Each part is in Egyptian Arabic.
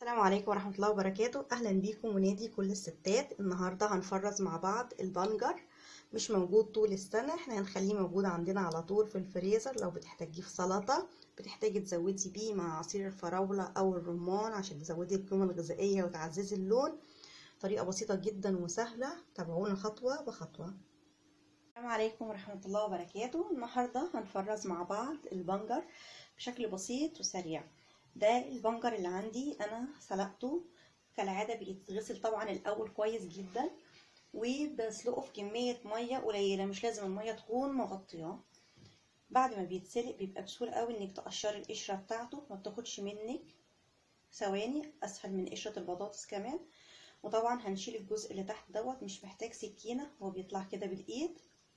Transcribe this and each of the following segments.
السلام عليكم ورحمة الله وبركاته أهلا بيكم ونادي كل الستات النهاردة هنفرز مع بعض البنجر مش موجود طول السنة احنا هنخليه موجود عندنا على طول في الفريزر لو بتحتاجيه في سلطة بتحتاجي تزودي بيه مع عصير الفراولة أو الرمان عشان تزودي القيمة الغذائية وتعززي اللون طريقة بسيطة جدا وسهلة تابعونا خطوة بخطوة السلام عليكم ورحمة الله وبركاته النهاردة هنفرز مع بعض البنجر بشكل بسيط وسريع ده البنجر اللي عندي انا سلقته كالعاده بيتغسل طبعا الاول كويس جدا وبسلقه في كميه ميه قليله مش لازم الميه تكون مغطياه بعد ما بيتسلق بيبقى بسهوله قوي انك تقشري القشره بتاعته ما بتاخدش منك ثواني اسهل من قشره البطاطس كمان وطبعا هنشيل الجزء اللي تحت دوت مش محتاج سكينه هو بيطلع كده بالايد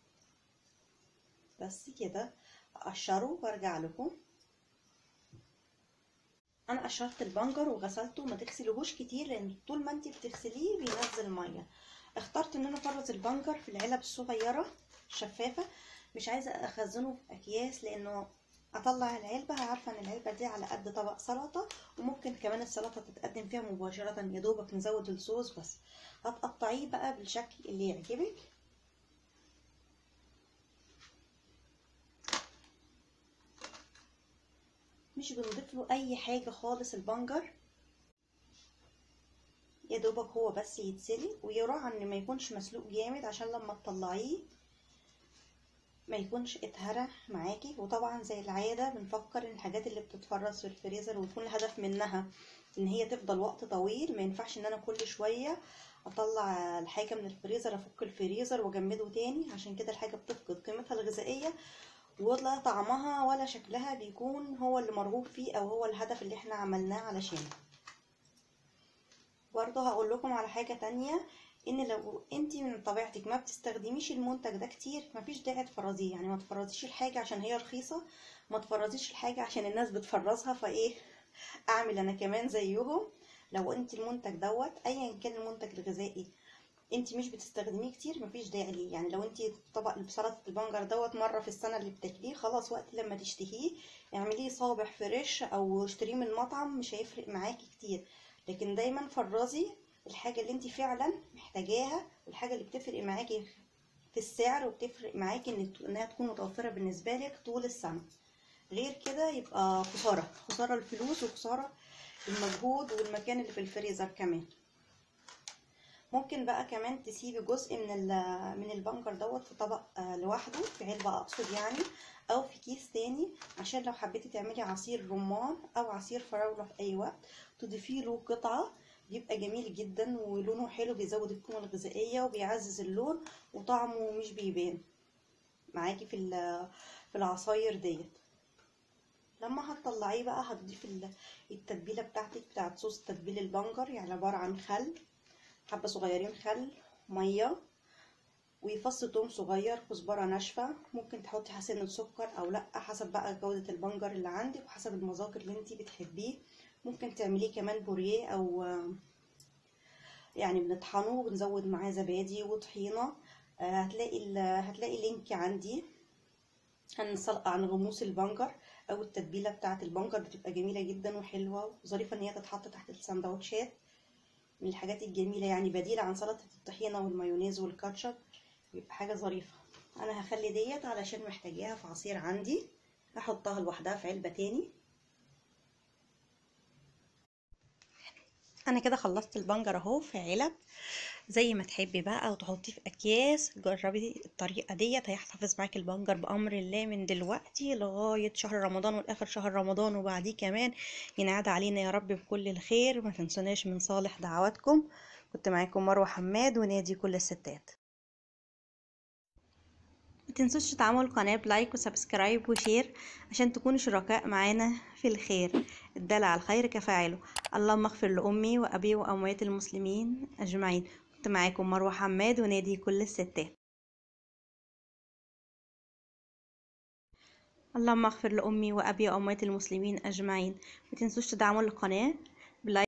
بس كده اقشره وارجع لكم انا قشرت البنجر وغسلته ما تغسليهوش كتير لان طول ما انت بتغسليه بينزل ميه اخترت ان انا افرز البنجر في العلب الصغيره الشفافه مش عايزه اخزنه في اكياس لانه اطلع العلبه عارفه ان العلبه دي على قد طبق سلطه وممكن كمان السلطه تتقدم فيها مباشره يا دوبك نزود الصوص بس هتقطعيه بقى بالشكل اللي يعجبك مش بنضيف له اي حاجه خالص البنجر يا دوبك هو بس يتسلق ويراعى ان ما يكونش مسلوق جامد عشان لما تطلعيه ما يكونش اتهرى معاكي وطبعا زي العاده بنفكر ان الحاجات اللي بتتفرز في الفريزر ويكون الهدف منها ان هي تفضل وقت طويل ما ينفعش ان انا كل شويه اطلع الحاجه من الفريزر افك الفريزر واجمده تاني عشان كده الحاجه بتفقد قيمتها الغذائيه ولا طعمها ولا شكلها بيكون هو اللي مرغوب فيه او هو الهدف اللي احنا عملناه علشانه برضه هقول لكم على حاجة تانية ان لو انت من طبيعتك ما بتستخدميش المنتج ده كتير مفيش داعي تفرزيه يعني ما تفرزيش الحاجة عشان هي رخيصة ما تفرزيش الحاجة عشان الناس بتفرزها فايه اعمل انا كمان زيهم لو انت المنتج دوت ايا كان المنتج الغذائي انت مش بتستخدميه كتير مفيش داعي ليه يعني لو انت طبق بسلطه البنجر دوت مره في السنه اللي بتاكليه خلاص وقت لما تشتهيه اعمليه صابح فريش او اشتريه من مطعم مش هيفرق معاكي كتير لكن دايما فرزي الحاجه اللي انت فعلا محتاجاها والحاجه اللي بتفرق معاكي في السعر وبتفرق معاكي ان انها تكون متوفره بالنسبه لك طول السنه غير كده يبقى خساره خساره الفلوس وخساره المجهود والمكان اللي في الفريزر كمان ممكن بقى كمان تسيبي جزء من من البنجر دوت في طبق لوحده في علبه اقصد يعني او في كيس تاني عشان لو حبيتي تعملي عصير رمان او عصير فراوله في اي وقت تضيفي له قطعه بيبقى جميل جدا ولونه حلو بيزود القيمه الغذائيه وبيعزز اللون وطعمه مش بيبان معاكي في في العصاير ديت لما هتطلعيه بقى هتضيفي التتبيله بتاعتك بتاعت صوص تتبيل البنجر يعني عباره عن خل حبة صغيرين خل مية وفص توم صغير كزبرة ناشفة ممكن تحطي حسنة سكر او لا حسب بقى جودة البنجر اللي عندك وحسب المذاق اللي انتي بتحبيه ممكن تعمليه كمان بوريه او يعني بنطحنه وبنزود معاه زبادي وطحينة هتلاقي هتلاقي لينك عندي عن عن غموس البنجر او التتبيله بتاعه البنجر بتبقى جميله جدا وحلوه وظريفه ان هي تتحط تحت السندوتشات من الحاجات الجميله يعني بديل عن سلطه الطحينه والمايونيز والكاتشب بيبقى حاجه ظريفه انا هخلي ديت علشان محتاجاها في عصير عندي هحطها لوحدها في علبه تاني انا كده خلصت البنجر اهو في علب زي ما تحبي بقى او تحطيه في اكياس جربي الطريقه ديت هيحتفظ معاكي البنجر بامر الله من دلوقتي لغايه شهر رمضان والاخر شهر رمضان وبعديه كمان ينعاد علينا يا رب بكل الخير ما تنسوناش من صالح دعواتكم كنت معاكم مروه حماد ونادي كل الستات ما تنسوش تدعموا القناه بلايك وسبسكرايب وشير عشان تكونوا شركاء معانا في الخير الدال على الخير كفاعله اللهم اغفر لامي وابي واموات المسلمين اجمعين كنت معاكم مروه حماد ونادي كل الستات اللهم اغفر لامي وابي واموات المسلمين اجمعين ما تنسوش تدعموا القناه